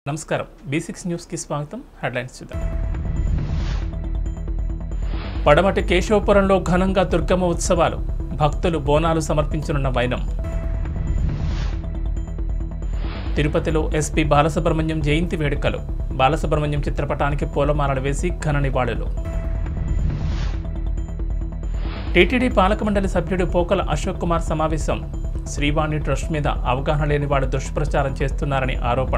నమస్కారం B six న్యూస్కి స్వాగతం హెడ్లైన్స్ చూద్దాం పడమటి కేశవపురంలో ఘనంగా దుర్గమ్మ ఉత్సవాలు భక్తులు బోనాలు సమర్పించనున్న వైనం తిరుపతిలో ఎస్పీ బాలసుబ్రహ్మణ్యం జయంతి వేడుకలు బాలసుబ్రహ్మణ్యం చిత్రపటానికి పూలమాలలు వేసి ఘన నివాళులు టీటీడీ పాలక మండలి సభ్యుడు పోకల అశోక్ కుమార్ సమావేశం శ్రీవాణి ట్రస్ట్ మీద అవగాహన లేని వాడు దుష్ప్రచారం చేస్తున్నారని ఆరోపణ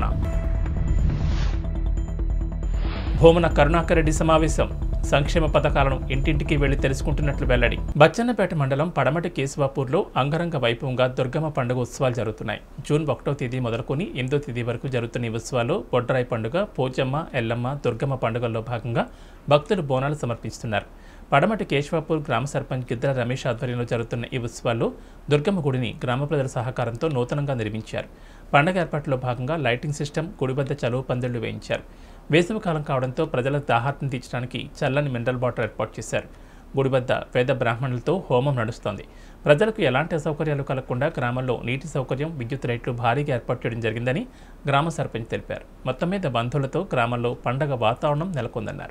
భూమన కరుణాకర్ రెడ్డి సమావేశం సంక్షేమ పథకాలను ఇంటింటికి వెళ్లి తెలుసుకుంటున్నట్లు వెల్లడి బచ్చన్నపేట మండలం పడమటి కేశవాపూర్లో అంగరంగ వైభవంగా దుర్గమ్మ పండుగ ఉత్సవాలు జరుగుతున్నాయి జూన్ ఒకటో తేదీ మొదలుకొని ఎనిమిదో తేదీ వరకు జరుగుతున్న ఈ ఉత్సవాల్లో బొడ్రాయి పండుగ పోచమ్మ ఎల్లమ్మ దుర్గమ్మ పండుగల్లో భాగంగా భక్తులు బోనాలు సమర్పిస్తున్నారు పడమటి కేశవాపూర్ గ్రామ సర్పంచ్ గిద్దల రమేష్ ఆధ్వర్యంలో జరుగుతున్న ఈ ఉత్సవాల్లో దుర్గమ్మ గుడిని గ్రామ ప్రజల సహకారంతో నూతనంగా నిర్మించారు పండగ ఏర్పాట్లో భాగంగా లైటింగ్ సిస్టమ్ గుడి వద్ద చలువ పందిళ్లు వేయించారు వేసవి కాలం కావడంతో ప్రజలకు దాహార్తం తీర్చడానికి చల్లని మినరల్ వాటర్ ఏర్పాటు చేశారు గుడి వద్ద పేద బ్రాహ్మణులతో హోమం నడుస్తోంది ప్రజలకు ఎలాంటి అసౌకర్యాలు కలగకుండా గ్రామంలో నీటి సౌకర్యం విద్యుత్ రైట్లు భారీగా ఏర్పాటు చేయడం జరిగిందని గ్రామ సర్పంచ్ తెలిపారు మొత్తం మీద బంధువులతో గ్రామంలో పండగ వాతావరణం నెలకొందన్నారు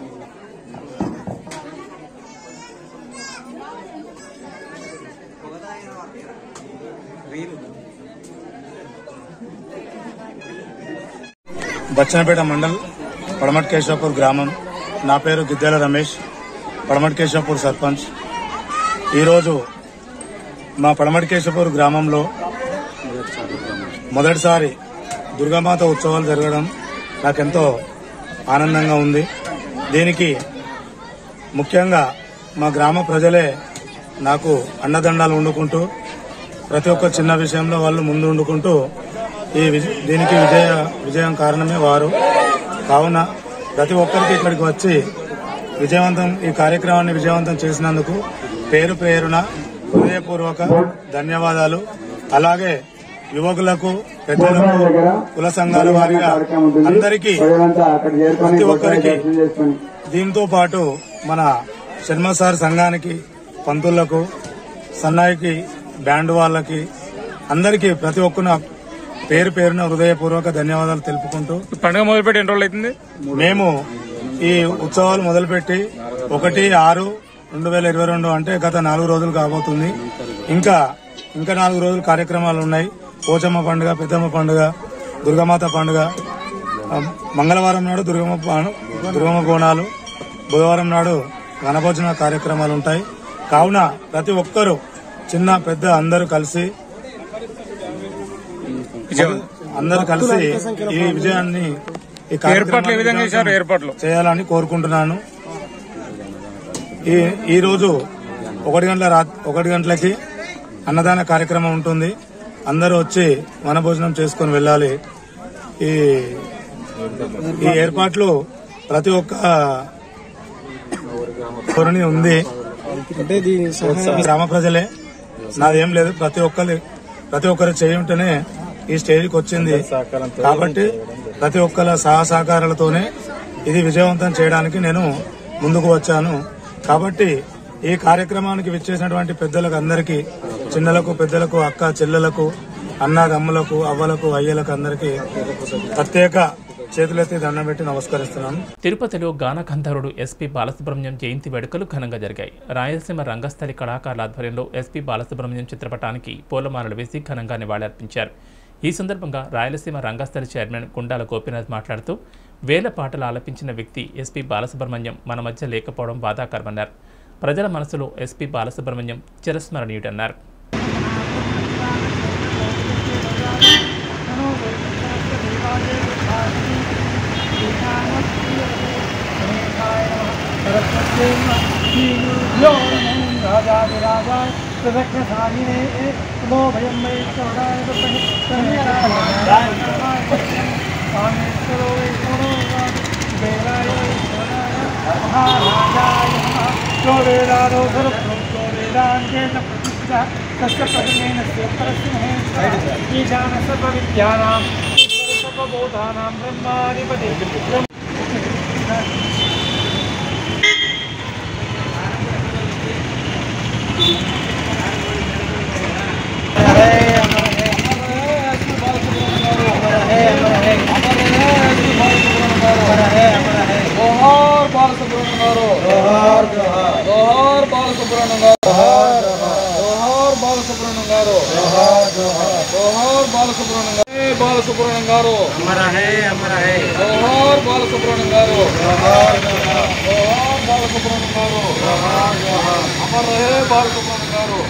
బచ్చనపేట మండల్ పడమటి కేశవపూర్ గ్రామం నా పేరు గిద్దెల రమేష్ పడమటి కేశవపూర్ సర్పంచ్ ఈరోజు మా పడమటి కేశవపూర్ గ్రామంలో మొదటిసారి దుర్గామాత ఉత్సవాలు జరగడం నాకెంతో ఆనందంగా ఉంది దీనికి ముఖ్యంగా మా గ్రామ ప్రజలే నాకు అండదండాలు వండుకుంటూ ప్రతి ఒక్క చిన్న విషయంలో వాళ్ళు ముందు వండుకుంటూ ఈ విజ- దీనికి విజయ విజయం కారణమే వారు కావున ప్రతి ఒక్కరికి ఇక్కడికి వచ్చి విజయవంతం ఈ కార్యక్రమాన్ని విజయవంతం చేసినందుకు పేరు పేరున హృదయపూర్వక ధన్యవాదాలు అలాగే యువకులకు పెద్దలకు కుల సంఘాల వారిగా అందరికీ ప్రతి ఒక్కరికి దీంతో పాటు మన శర్మ సార్ సంఘానికి పంతులకు సన్నాయికి బ్యాండ్ వాళ్ళకి అందరికీ ప్రతి ఒక్కన పేరు పేరున హృదయపూర్వక ధన్యవాదాలు తెలుపుకుంటూ పండుగ మొదలుపెట్టి ఎన్ని రోజులు అవుతుంది మేము ఈ ఉత్సవాలు మొదలుపెట్టి ఒకటి ఆరు రెండు వేల ఇరవై రెండు అంటే గత నాలుగు రోజులు కాబోతుంది ఇంకా ఇంకా నాలుగు రోజులు కార్యక్రమాలు ఉన్నాయి పోచమ్మ పండుగ పెద్దమ్మ పండుగ దుర్గమాత పండుగ ఆ, మంగళవారం నాడు దుర్గమ్మ పా- దుర్గమ్మ బోనాలు బుధవారం నాడు వనభోజన కార్యక్రమాలు ఉంటాయి కావున ప్రతి ఒక్కరూ చిన్న పెద్ద అందరూ కలిసి అందరూ కలిసి ఈ విజయాన్ని ఈ ఏర్పాట్లు ఏ విధంగా చేశారు ఏర్పాట్లు చేయాలని కోరుకుంటున్నాను ఈ ఈ రోజు ఒకటి గంటల రాత్ ఒకటి గంటలకి అన్నదాన కార్యక్రమం ఉంటుంది అందరూ వచ్చి వనభోజనం చేసుకుని వెళ్ళాలి ఈ ఈ ఏర్పాట్లు ప్రతి ఒక్క కొరని ఉంది గ్రామ ప్రజలే నాదేం లేదు ప్రతి ఒక్కరి ప్రతి ఒక్కరు చేయి ఉంటేనే ఈ స్టేజ్కి వచ్చింది కాబట్టి ప్రతి ఒక్కరి సహా సహకారాలతోనే ఇది విజయవంతం చేయడానికి నేను ముందుకు వచ్చాను కాబట్టి ఈ కార్యక్రమానికి విచ్చేసినటువంటి పెద్దలకు అందరికీ చిన్నలకు పెద్దలకు అక్క చెల్లెలకు అన్నదమ్ములకు అవ్వలకు అయ్యలకు అందరికీ ప్రత్యేక చేతులెత్తి దండం పెట్టి నమస్కరిస్తున్నాను తిరుపతిలో గాన గంధర్వుడు ఎస్పీ బాలసుబ్రహ్మణ్యం జయంతి వేడుకలు ఘనంగా జరిగాయి రాయలసీమ రంగస్థలి కళాకారుల ఆధ్వర్యంలో ఎస్పీ బాలసుబ్రహ్మణ్యం చిత్రపటానికి పూలమాలలు వేసి ఘనంగా నివాళులర్పించారు ఈ సందర్భంగా రాయలసీమ రంగస్థలి చైర్మన్ గుండాల గోపీనాథ్ మాట్లాడుతూ వేల పాటలు ఆలపించిన వ్యక్తి ఎస్పీ బాలసుబ్రహ్మణ్యం మన మధ్య లేకపోవడం బాధాకరమన్నారు ప్రజల మనసులో ఎస్పీ బాలసుబ్రహ్మణ్యం చిరస్మరణీయుడన్నారు ఈశాన సర్వవిద్యానాం సర్వబోధానాం బ్రహ్మాధిపతి హరే బాలసుబ్రహ్మణ్యం గారు జోహార్ బాలసుబ్రహ్మణ్యం గారు జోహార్ బాలసుబ్రహ్మణ్యం గారు జోహార్ బాలసుబ్రహ్మణ్యం గారు జై బాలసుబ్రహ్మణ్యం గారు జోహార్ బాలసుబ్రహ్మణ్యం గారు జోహార్ బాలసుబ్రహ్మణ్యం గారు అమర్ రహే బాలసుబ్రహ్మణ్యం గారు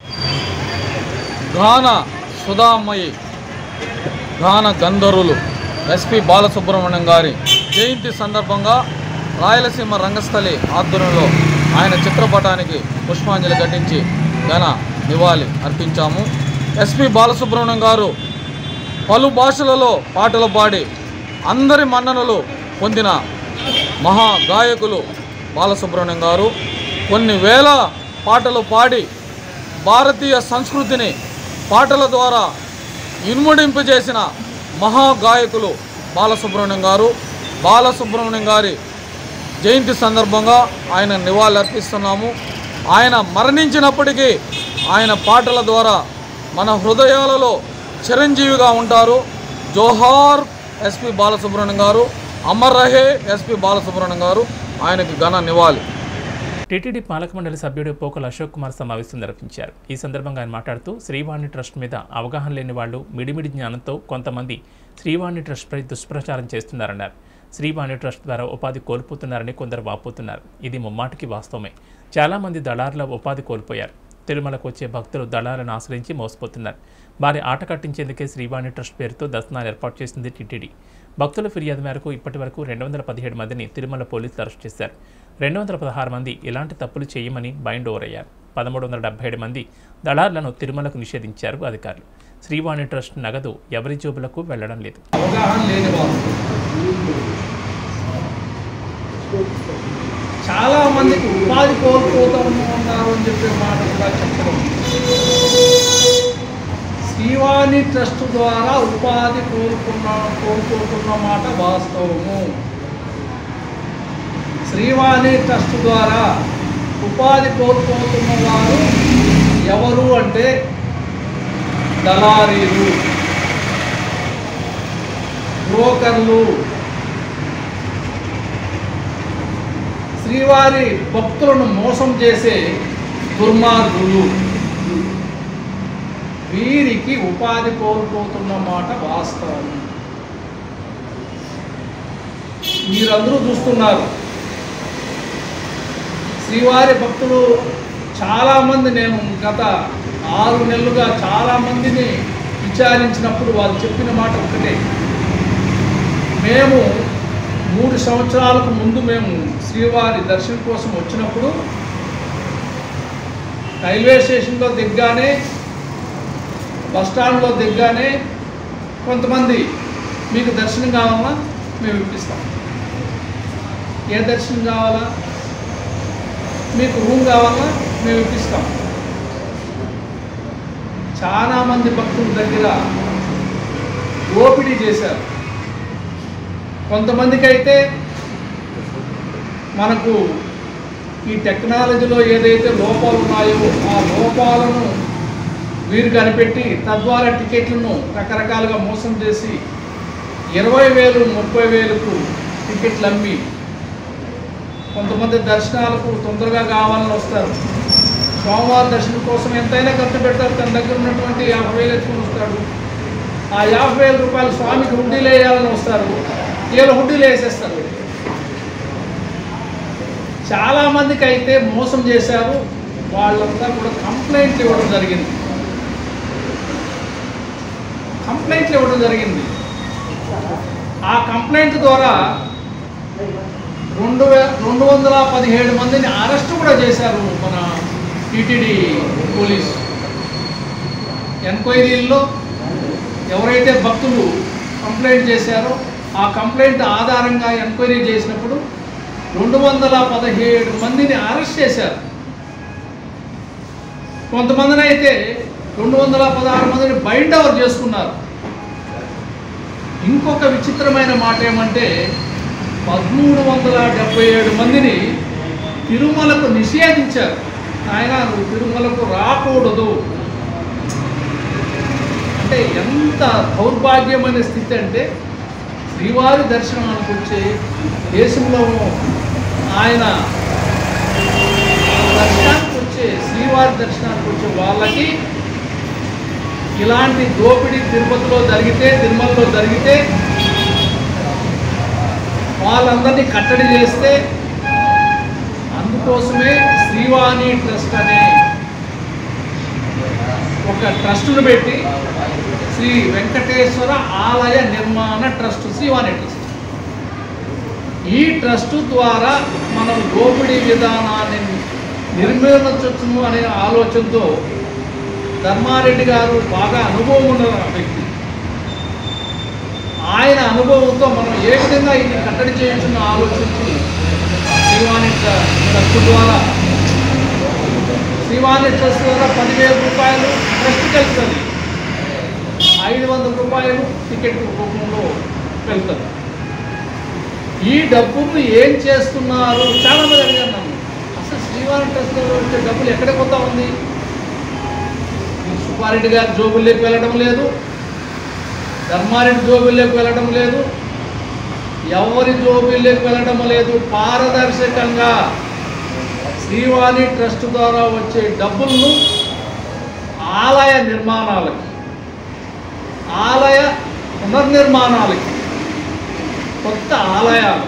గాన సుధామయి గాన గంధర్వులు ఎస్పి బాలసుబ్రహ్మణ్యం గారి జయంతి సందర్భంగా రాయలసీమ రంగస్థలి ఆధ్వర్యంలో ఆయన చిత్రపటానికి పుష్పాంజలి ఘటించి ఘన నివాళి అర్పించాము ఎస్పి బాలసుబ్రహ్మణ్యం గారు పలు భాషలలో పాటలు పాడి అందరి మన్ననలు పొందిన మహా గాయకులు బాలసుబ్రహ్మణ్యం గారు కొన్ని వేల పాటలు పాడి భారతీయ సంస్కృతిని పాటల ద్వారా ఇనుముడింపజేసిన మహా గాయకులు బాలసుబ్రహ్మణ్యం గారు బాలసుబ్రహ్మణ్యం గారి జయంతి సందర్భంగా ఆయన నివాళులు అర్పిస్తున్నాము ఆయన మరణించినప్పటికీ ఆయన పాటల ద్వారా మన హృదయాలలో చిరంజీవిగా ఉంటారు జోహార్ ఎస్పి బాలసుబ్రహ్మణ్యం గారు అమర్ రహే ఎస్పి బాలసుబ్రహ్మణ్యం గారు ఆయనకి ఘన నివాళి టీటీడీ పాలక మండలి సభ్యుడు పోకల అశోక్ కుమార్ సమావేశం నిర్వహించారు ఈ సందర్భంగా ఆయన మాట్లాడుతూ శ్రీవాణి ట్రస్ట్ మీద అవగాహన లేని వాళ్ళు మిడిమిడి జ్ఞానంతో కొంతమంది శ్రీవాణి ట్రస్ట్పై దుష్ప్రచారం చేస్తున్నారన్నారు శ్రీవాణి ట్రస్ట్ ద్వారా ఉపాధి కోల్పోతున్నారని కొందరు వాపోతున్నారు ఇది ముమ్మాటికి వాస్తవమే చాలామంది దళారుల ఉపాధి కోల్పోయారు తిరుమలకు వచ్చే భక్తులు దళాలను ఆశ్రయించి మోసపోతున్నారు వారి ఆట కట్టించేందుకే శ్రీవాణి ట్రస్ట్ పేరుతో దర్శనాలు ఏర్పాటు చేసింది టీటీడీ భక్తుల ఫిర్యాదు మేరకు ఇప్పటి వరకు రెండు వందల పదిహేడు మందిని తిరుమల పోలీసులు అరెస్ట్ చేశారు రెండు వందల పదహారు మంది ఇలాంటి తప్పులు చేయమని బైండ్ ఓవర్ అయ్యారు పదమూడు వందల డెబ్బై ఏడు మంది దళారులను తిరుమలకు నిషేధించారు అధికారులు శ్రీవాణి ట్రస్ట్ నగదు ఎవరి జోబులకు వెళ్లడం లేదు అవగాహన లేని వారు చాలా మందికి ఉపాధి కోల్పోతాము ఉన్నారు అని చెప్పే మాట కూడా చెప్పడం శ్రీవాణి ట్రస్ట్ ద్వారా ఉపాధి కోల్పోతున్న కోల్పోతున్న మాట వాస్తవము శ్రీవాణి ట్రస్ట్ ద్వారా ఉపాధి కోల్పోతున్న వారు ఎవరు అంటే దళారీలు బ్రోకర్లు శ్రీవారి భక్తులను మోసం చేసే దుర్మార్గులు వీరికి ఉపాధి కోల్పోతున్న మాట వాస్తవం మీరందరూ చూస్తున్నారు శ్రీవారి భక్తులు చాలామంది నేను గత ఆరు నెలలుగా చాలామందిని విచారించినప్పుడు వాళ్ళు చెప్పిన మాట ఒకటే మేము మూడు సంవత్సరాలకు ముందు మేము శ్రీవారి దర్శనం కోసం వచ్చినప్పుడు రైల్వే స్టేషన్లో దిగ్గానే బస్టాండ్లో దిగ్గానే కొంతమంది మీకు దర్శనం కావాలా మేము ఇప్పిస్తాం ఏ దర్శనం కావాలా మీకు రూమ్ కావాలా మేము ఇప్పిస్తాం చాలా మంది భక్తుల దగ్గర ఓపిడీ చేశారు కొంతమందికి అయితే మనకు ఈ టెక్నాలజీలో ఏదైతే లోపాలు ఉన్నాయో ఆ లోపాలను వీరు కనిపెట్టి తద్వారా టికెట్లను రకరకాలుగా మోసం చేసి ఇరవై వేలు ముప్పై వేలకు టికెట్లు అమ్మి కొంతమంది దర్శనాలకు తొందరగా కావాలని వస్తారు సోమవారం దర్శనం కోసం ఎంతైనా ఖర్చు పెడతారు తన దగ్గర ఉన్నటువంటి యాభై వేలు ఎత్తుకుని వస్తాడు ఆ యాభై వేల రూపాయలు స్వామికి హుడ్డీలు వేయాలని వస్తారు వీళ్ళు హుడ్డీలు వేసేస్తారు చాలా మందికి అయితే మోసం చేశారు వాళ్ళంతా కూడా కంప్లైంట్లు ఇవ్వడం జరిగింది కంప్లైంట్లు ఇవ్వడం జరిగింది ఆ కంప్లైంట్ ద్వారా రెండు వే రెండు వందల పదిహేడు మందిని అరెస్ట్ కూడా చేశారు మన టీటీడీ పోలీసు ఎంక్వైరీల్లో ఎవరైతే భక్తులు కంప్లైంట్ చేశారో ఆ కంప్లైంట్ ఆధారంగా ఎంక్వైరీ చేసినప్పుడు రెండు వందల పదిహేడు మందిని అరెస్ట్ చేశారు కొంతమందిని అయితే రెండు వందల పదహారు మందిని బైండ్ ఓవర్ చేసుకున్నారు ఇంకొక విచిత్రమైన మాట ఏమంటే పదమూడు వందల డెబ్బై ఏడు మందిని తిరుమలకు నిషేధించారు ఆయన నువ్వు తిరుమలకు రాకూడదు అంటే ఎంత దౌర్భాగ్యమైన స్థితి అంటే శ్రీవారి దర్శనానికి వచ్చే దేశంలో ఆయన దర్శనానికి వచ్చే శ్రీవారి దర్శనానికి వచ్చే వాళ్ళకి ఇలాంటి దోపిడీ తిరుపతిలో జరిగితే తిరుమలలో జరిగితే వాళ్ళందరినీ కట్టడి చేస్తే అందుకోసమే శ్రీవాణి ట్రస్ట్ అనే ఒక ట్రస్టును పెట్టి శ్రీ వెంకటేశ్వర ఆలయ నిర్మాణ ట్రస్ట్ శ్రీవాణి ట్రస్ట్ ఈ ట్రస్ట్ ద్వారా మనం దోపిడీ విధానాన్ని నిర్మూలించవచ్చును అనే ఆలోచనతో ధర్మారెడ్డి గారు బాగా అనుభవం ఉన్న వ్యక్తి ఆయన అనుభవంతో మనం ఏ విధంగా ఇది కట్టడి చేయొచ్చున్న ఆలోచించి శ్రీవాణి ట్ర- ట్రస్ట్ ద్వారా శ్రీవాణి ట్రస్ట్ ద్వారా పదివేల రూపాయలు ట్రస్ట్కి వెళ్తుంది ఐదు వందల రూపాయలు టికెట్ రూపంలో వెళ్తుంది ఈ డబ్బును ఏం చేస్తున్నారు చాలా మంది అడిగారు నన్ను అసలు శ్రీవారి ట్రస్ట్ వచ్చే డబ్బులు ఎక్కడ పోతా ఉంది ఈ సుబ్బారెడ్డి గారి జోబుల్లోకి వెళ్ళడం లేదు ధర్మారెడ్డి జోబుల్లోకి వెళ్ళడం లేదు ఎవరి జోబుల్లోకి వెళ్ళడం లేదు పారదర్శకంగా శ్రీవాణి ట్రస్ట్ ద్వారా వచ్చే డబ్బులను ఆలయ నిర్మాణాలకి ఆలయ పునర్నిర్మాణాలకి కొత్త ఆలయాలు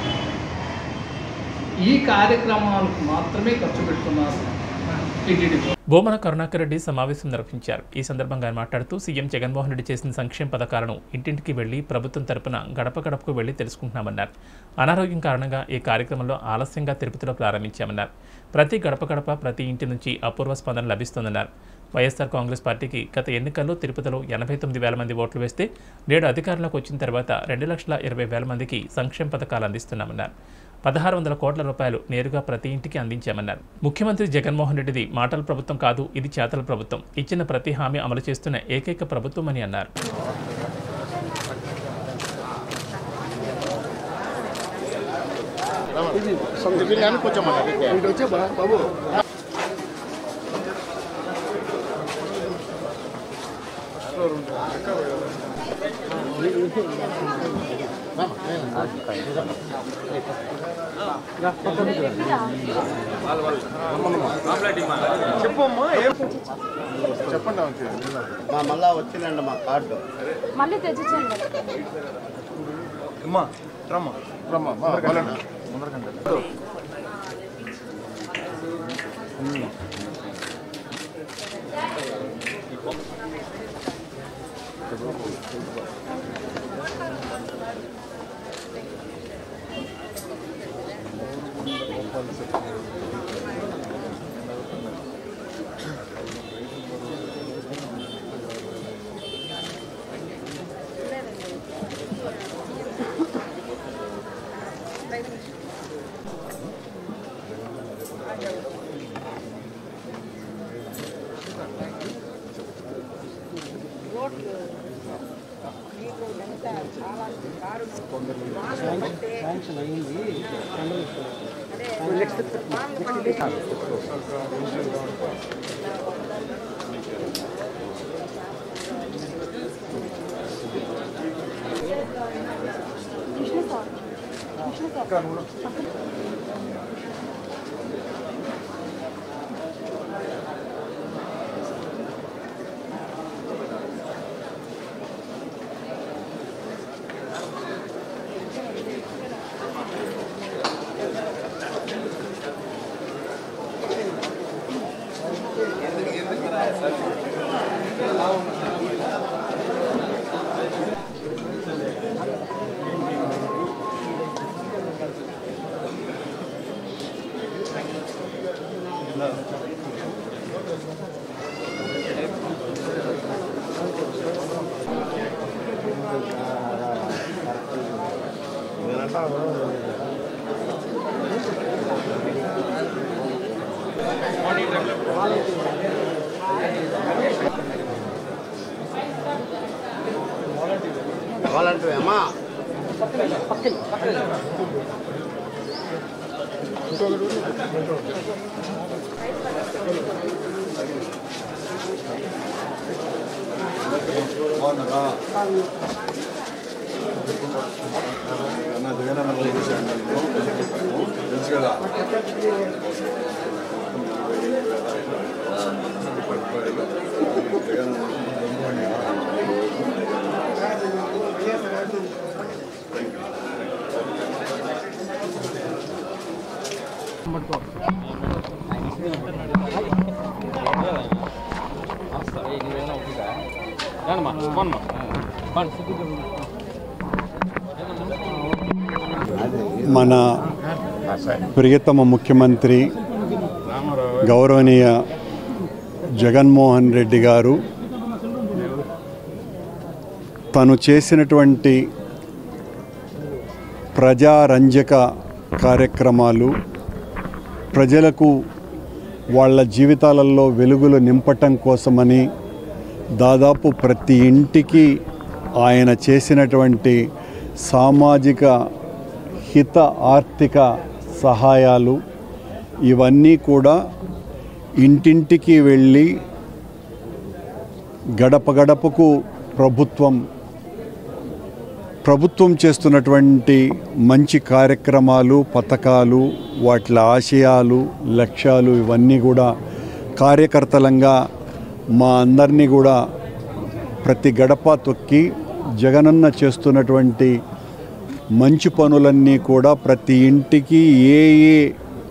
ఈ కార్యక్రమాలకు మాత్రమే ఖర్చు పెడుతున్నారు టీటీడీ బోమన కరుణాకర్ రెడ్డి సమావేశం నిర్వహించారు ఈ సందర్భంగా ఆయన మాట్లాడుతూ సీఎం జగన్మోహన్ రెడ్డి చేసిన సంక్షేమ పథకాలను ఇంటింటికి వెళ్లి ప్రభుత్వం తరపున గడప గడపకు వెళ్లి తెలుసుకుంటున్నామన్నారు అనారోగ్యం కారణంగా ఈ కార్యక్రమంలో ఆలస్యంగా తిరుపతిలో ప్రారంభించామన్నారు ప్రతి గడప గడప ప్రతి ఇంటి నుంచి అపూర్వ స్పందన లభిస్తోందన్నారు వైఎస్ఆర్ కాంగ్రెస్ పార్టీకి గత ఎన్నికల్లో తిరుపతిలో ఎనభై తొమ్మిది వేల మంది ఓట్లు వేస్తే నేడు అధికారంలోకి వచ్చిన తర్వాత రెండు లక్షల ఇరవై వేల మందికి సంక్షేమ పథకాలు అందిస్తున్నామన్నారు పదహారు వందల కోట్ల రూపాయలు నేరుగా ప్రతి ఇంటికి అందించామన్నారు ముఖ్యమంత్రి జగన్మోహన్ రెడ్డిది మాటల ప్రభుత్వం కాదు ఇది చేతల ప్రభుత్వం ఇచ్చిన ప్రతి హామీ అమలు చేస్తున్న ఏకైక ప్రభుత్వం అని అన్నారు మా మళ్ళా వచ్చిందండి మా కార్డు మళ్ళీ తెచ్చిచ్చాను కదా వాలంటీర్ అమ్మా మన ప్రియతమ ముఖ్యమంత్రి గౌరవనీయ జగన్మోహన్ రెడ్డి గారు తను చేసినటువంటి ప్రజారంజక కార్యక్రమాలు ప్రజలకు వాళ్ళ జీవితాలలో వెలుగులు నింపటం కోసమని దాదాపు ప్రతి ఇంటికి ఆయన చేసినటువంటి సామాజిక హిత ఆర్థిక సహాయాలు ఇవన్నీ కూడా ఇంటింటికి వెళ్ళి గడప గడపకు ప్రభుత్వం ప్రభుత్వం చేస్తున్నటువంటి మంచి కార్యక్రమాలు పథకాలు వాటి ఆశయాలు లక్ష్యాలు ఇవన్నీ కూడా కార్యకర్తలంగా మా అందరినీ కూడా ప్రతి గడప తొక్కి జగనన్న చేస్తున్నటువంటి మంచి పనులన్నీ కూడా ప్రతి ఇంటికి ఏ ఏ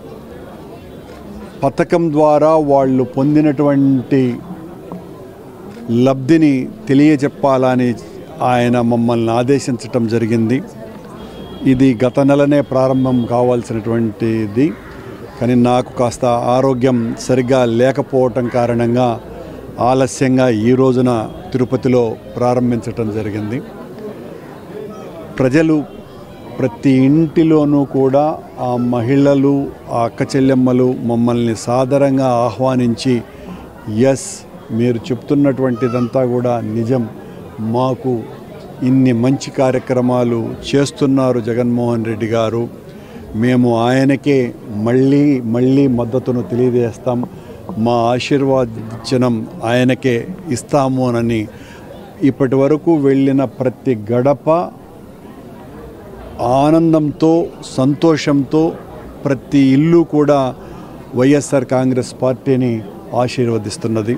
పథకం ద్వారా వాళ్ళు పొందినటువంటి లబ్ధిని తెలియజెప్పాలని ఆయన మమ్మల్ని ఆదేశించటం జరిగింది ఇది గత నెలనే ప్రారంభం కావాల్సినటువంటిది కానీ నాకు కాస్త ఆరోగ్యం సరిగ్గా లేకపోవటం కారణంగా ఆలస్యంగా ఈ రోజున తిరుపతిలో ప్రారంభించటం జరిగింది ప్రజలు ప్రతి ఇంటిలోనూ కూడా ఆ మహిళలు ఆ అక్క చెల్లెమ్మలు మమ్మల్ని సాదరంగా ఆహ్వానించి ఎస్ మీరు చెప్తున్నటువంటిదంతా కూడా నిజం మాకు ఇన్ని మంచి కార్యక్రమాలు చేస్తున్నారు జగన్మోహన్ రెడ్డి గారు మేము ఆయనకే మళ్ళీ మళ్ళీ మద్దతును తెలియజేస్తాం మా ఆశీర్వాదం ఆయనకే ఇస్తాము అని ఇప్పటి వరకు వెళ్ళిన ప్రతి గడప ఆనందంతో సంతోషంతో ప్రతి ఇల్లు కూడా వైఎస్ఆర్ కాంగ్రెస్ పార్టీని ఆశీర్వదిస్తున్నది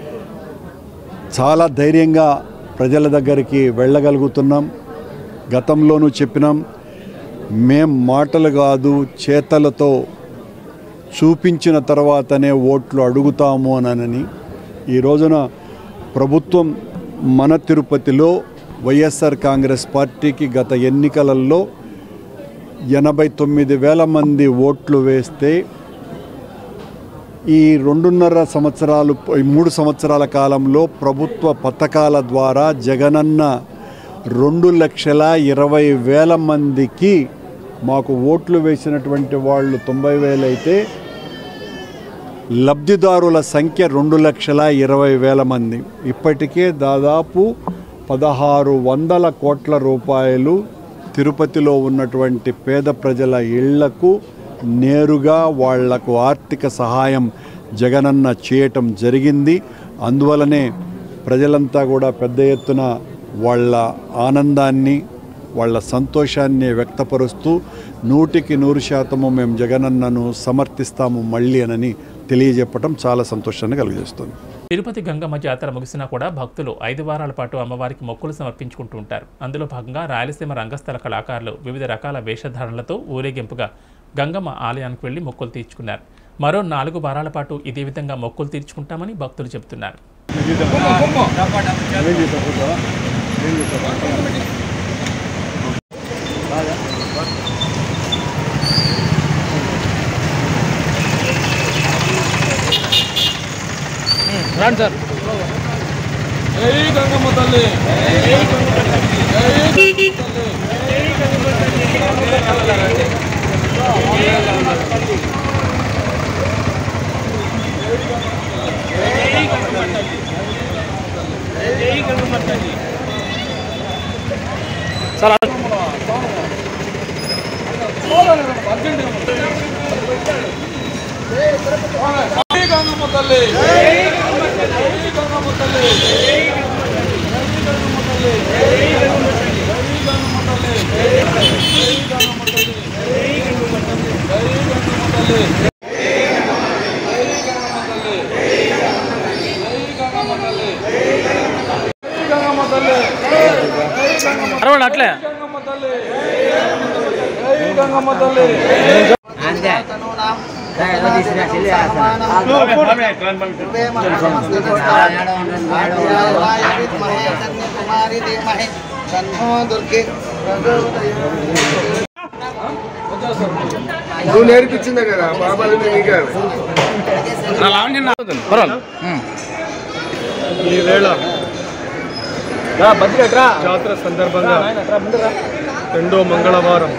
చాలా ధైర్యంగా ప్రజల దగ్గరికి వెళ్ళగలుగుతున్నాం గతంలోనూ చెప్పినాం మేం మాటలు కాదు చేతలతో చూపించిన తర్వాతనే ఓట్లు అడుగుతాము అనని ఈ రోజున ప్రభుత్వం మన తిరుపతిలో వైఎస్ఆర్ కాంగ్రెస్ పార్టీకి గత ఎన్నికలలో ఎనభై తొమ్మిది వేల మంది ఓట్లు వేస్తే ఈ రెండున్నర సంవత్సరాలు ఈ మూడు సంవత్సరాల కాలంలో ప్రభుత్వ పథకాల ద్వారా జగనన్న రెండు లక్షల ఇరవై వేల మందికి మాకు ఓట్లు వేసినటువంటి వాళ్ళు తొంభై వేలైతే లబ్ధిదారుల సంఖ్య రెండు లక్షల ఇరవై వేల మంది ఇప్పటికే దాదాపు పదహారు వందల కోట్ల రూపాయలు తిరుపతిలో ఉన్నటువంటి పేద ప్రజల ఇళ్లకు నేరుగా వాళ్లకు ఆర్థిక సహాయం జగనన్న చేయటం జరిగింది అందువలనే ప్రజలంతా కూడా పెద్ద ఎత్తున వాళ్ళ ఆనందాన్ని వాళ్ళ సంతోషాన్ని వ్యక్తపరుస్తూ నూటికి నూరు శాతము మేము జగనన్నను సమర్థిస్తాము మళ్ళీ అని తెలియజెప్పటం చాలా సంతోషాన్ని కలిగజేస్తుంది తిరుపతి గంగమ్మ జాతర ముగిసినా కూడా భక్తులు ఐదు వారాల పాటు అమ్మవారికి మొక్కులు సమర్పించుకుంటూ ఉంటారు అందులో భాగంగా రాయలసీమ రంగస్థల కళాకారులు వివిధ రకాల వేషధారణలతో ఊరేగింపుగా గంగమ్మ ఆలయానికి వెళ్లి మొక్కులు తీర్చుకున్నారు మరో నాలుగు వారాల పాటు ఇదే విధంగా మొక్కులు తీర్చుకుంటామని భక్తులు చెబుతున్నారు రండి సార్ జై అరవండి అట్లే నువ్వు నేర్పించిందే కదా బాబాలు నీకే ఈవేళ జాతర సందర్భంగా రెండో మంగళవారం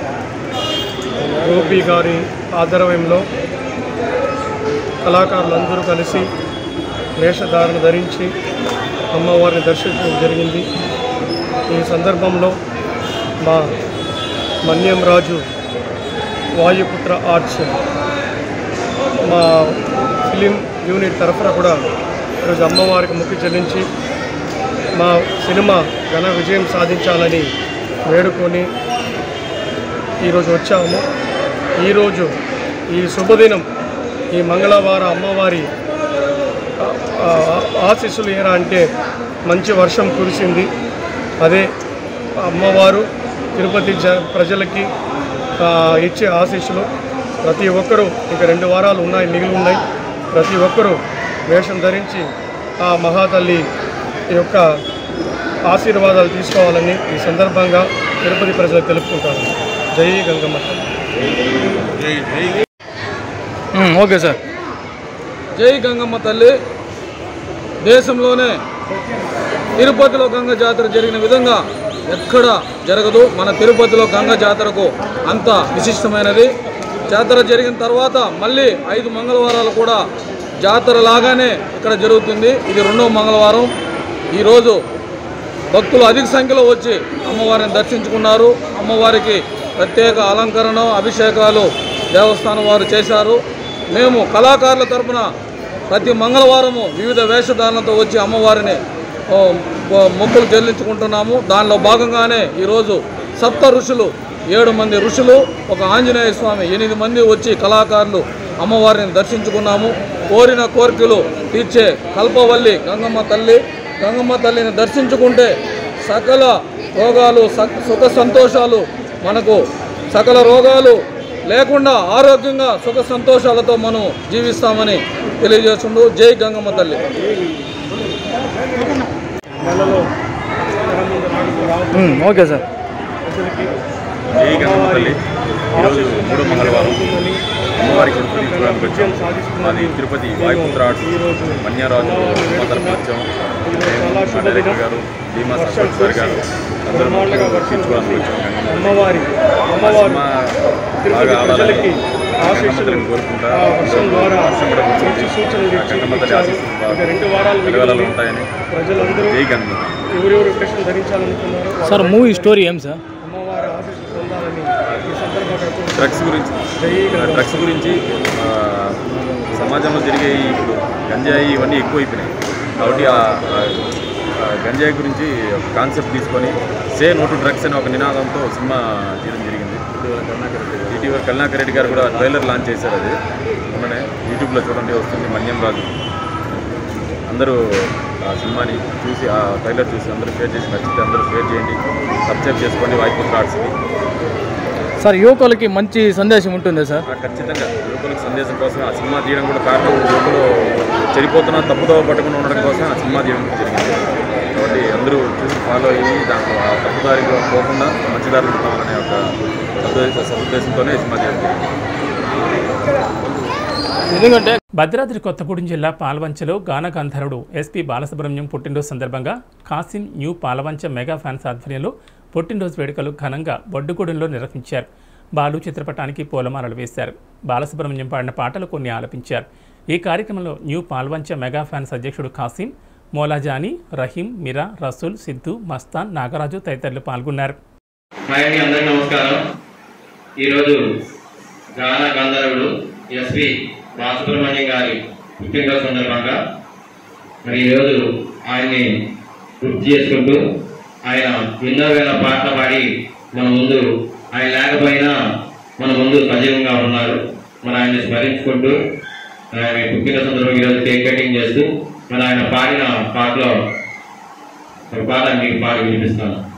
గోపి గారి ఆధ్వర్యంలో కళాకారులందరూ కలిసి వేషధారణ ధరించి అమ్మవారిని దర్శించడం జరిగింది ఈ సందర్భంలో మా మన్యం రాజు వాయుపుత్ర ఆర్ట్స్ మా ఫిలిం యూనిట్ తరఫున కూడా ఈరోజు అమ్మవారికి మొక్కి చెల్లించి మా సినిమా ఘన విజయం సాధించాలని వేడుకొని ఈరోజు వచ్చాము ఈరోజు ఈ శుభదినం ఈ మంగళవారం అమ్మవారి ఆ, ఆ, ఆశీస్సులు ఏరా అంటే మంచి వర్షం కురిసింది అదే అమ్మవారు తిరుపతి జ ప్రజలకి ఆ, ఇచ్చే ఆశీస్సులు ప్రతి ఒక్కరూ ఇంకా రెండు వారాలు ఉన్నాయి మిగిలి ఉన్నాయి ప్రతి ఒక్కరూ వేషం ధరించి ఆ మహాతల్లి యొక్క ఆశీర్వాదాలు తీసుకోవాలని ఈ సందర్భంగా తిరుపతి ప్రజలకు తెలుపుకుంటాను జై గంగమ్మ ఓకే సార్ జై గంగమ్మ తల్లి దేశంలోనే తిరుపతిలో గంగ జాతర జరిగిన విధంగా ఎక్కడ జరగదు మన తిరుపతిలో గంగ జాతరకు అంత విశిష్టమైనది జాతర జరిగిన తర్వాత మళ్ళీ ఐదు మంగళవారాలు కూడా జాతర లాగానే ఇక్కడ జరుగుతుంది ఇది రెండవ మంగళవారం ఈరోజు భక్తులు అధిక సంఖ్యలో వచ్చి అమ్మవారిని దర్శించుకున్నారు అమ్మవారికి ప్రత్యేక అలంకరణ అభిషేకాలు దేవస్థానం వారు చేశారు మేము కళాకారుల తరపున ప్రతి మంగళవారము వివిధ వేషధారణతో వచ్చి అమ్మవారిని ఓ, ఓ, మొక్కులు చెల్లించుకుంటున్నాము దానిలో భాగంగానే ఈరోజు సప్త ఋషులు ఏడు మంది ఋషులు ఒక ఆంజనేయ స్వామి ఎనిమిది మంది వచ్చి కళాకారులు అమ్మవారిని దర్శించుకున్నాము కోరిన కోరికలు తీర్చే కల్పవల్లి గంగమ్మ తల్లి గంగమ్మ తల్లిని దర్శించుకుంటే సకల రోగాలు స- సుఖ సంతోషాలు మనకు సకల రోగాలు లేకుండా ఆరోగ్యంగా సుఖ సంతోషాలతో మనం జీవిస్తామని తెలియజేస్తుండు జై గంగమ్మ తల్లి నెలలో ఓకే సార్ జై గంగమ్మ తల్లి ఈరోజు మూడో మంగళవారం అమ్మవారి తిరుపతి చూడడానికి వచ్చాం మాది తిరుపతి వాయుపుత్ర ఆర్ట్స్ మన్యారాజు మా తరఫున వచ్చాం మేము, మా డైరెక్టర్ గారు భీమా సర్పంచ్ సార్ గారు అందరూ మాకు వర్తించుకోవడానికి వచ్చాం గంగమ్మ అమ్మవారి ఆ అమ్మవారు సినిమా తిరుపతి బాగా ఆడాలని ప్రజలకి గంగమ్మ ఆశీస్సులు తల్లిని కోరుకుంటా ఆ వర్షం ద్వారా వర్షం కూడా మంచి కురిసింది. సూచనలు ఆ గంగమ్మ తల్లి ఇచ్చారు. ఆశీస్సులు బాగా ఇంకా రెండు వారాలు పిల్లలలో మిగిలింది. ఉంటాయని ప్రజలందరూ జై గంగమ్మ ఎవరెవరు వేషం ధరించాలనుకున్నారో వాళ్ళ సార్ మూవీ స్టోరీ ఏం సార్ అమ్మవారి ఆశీస్సులు పొందాలని ఈ సందర్భంగా కోరుకుంటున్నాను. డ్రగ్స్ గురించి జై గంగమ్మ. డ్రగ్స్ గురించి ఆ, సమాజంలో జరిగే ఈ ఇప్పుడు గంజాయి ఇవన్నీ ఎక్కువైపోయినాయి కాబట్టి ఆ ఆ, ఆ గంజాయి గురించి ఒక కాన్సెప్ట్ తీసుకొని సే నోటు డ్రగ్స్ అనే ఒక నినాదంతో సినిమా తీయడం జరిగింది ఇటీవల కరుణాకర్ రెడ్డి గారు కూడా ట్రైలర్ లాంచ్ చేశారు అది మొన్ననే యూట్యూబ్లో చూడండి వస్తుంది మన్యం రాజు అందరూ ఆ సినిమాని చూసి ఆ ట్రైలర్ చూసి అందరూ షేర్ చేసి నచ్చితే అందరూ షేర్ చేయండి సబ్స్క్రైబ్ చేసుకోండి వాయిపుత్ర ఆర్ట్స్కి సార్ యువకులకి మంచి సందేశం ఉంటుంది సార్ ఆ ఖచ్చితంగా యువకులకు సందేశం కోసం ఆ సినిమా తీయడం కూడా కారణం యువకులు చెడిపోతున్న తప్పుదో పట్టుకుని ఉండడం కోసం ఆ సినిమా తీయడం జరిగింది కాబట్టి అందరూ చూసి ఫాలో అయ్యి దాంట్లో ఆ తప్పుదారిలో పోకుండా మంచి దారిలో ఉంటామనే ఒక సదుద్దేశ సదుద్దేశంతోనే ఈ సినిమా తీయడం జరిగింది ఎందుకంటే భద్రాద్రి కొత్తగూడెం జిల్లా పాల్వంచలో గాన గంధర్వుడు ఎస్పీ బాలసుబ్రహ్మణ్యం పుట్టినరోజు సందర్భంగా Kasim new Palvancha mega fans ఆధ్వర్యంలో పుట్టినరోజు వేడుకలు ఘనంగా బొడ్డుగూడెంలో నిర్వహించారు బాలు చిత్రపటానికి పూలమాలలు వేశారు బాలసుబ్రహ్మణ్యం పాడిన పాటలు కొన్ని ఆలపించారు ఈ కార్యక్రమంలో న్యూ పాల్వంచ మెగా ఫ్యాన్స్ అధ్యక్షుడు కాసిం మోలాజానీ రహీం మిరా రసూల్ సిద్ధు మస్తాన్ నాగరాజు తదితరులు పాల్గొన్నారు హాయ్ అండి అందరికీ నమస్కారం ఈరోజు గాన గంధర్వుడు ఎస్పి బాలసుబ్రహ్మణ్యం గారి పుట్టినరోజు సందర్భంగా మరి ఈరోజు ఆయన్ని గుర్తు చేసుకుంటూ ఆయన ఎన్నో వేల పాటలు పాడి మన ముందు ఆయన లేకపోయినా మన ముందు సజీవంగా ఉన్నారు మన ఆయన స్మరించుకుంటూ ఆయన పుట్టిన సందర్భంగా ఈరోజు కేక్ కటింగ్ చేస్తూ మన ఆయన పాడిన పాటలో ఒక పాట మీకు పాడి వినిపిస్తాను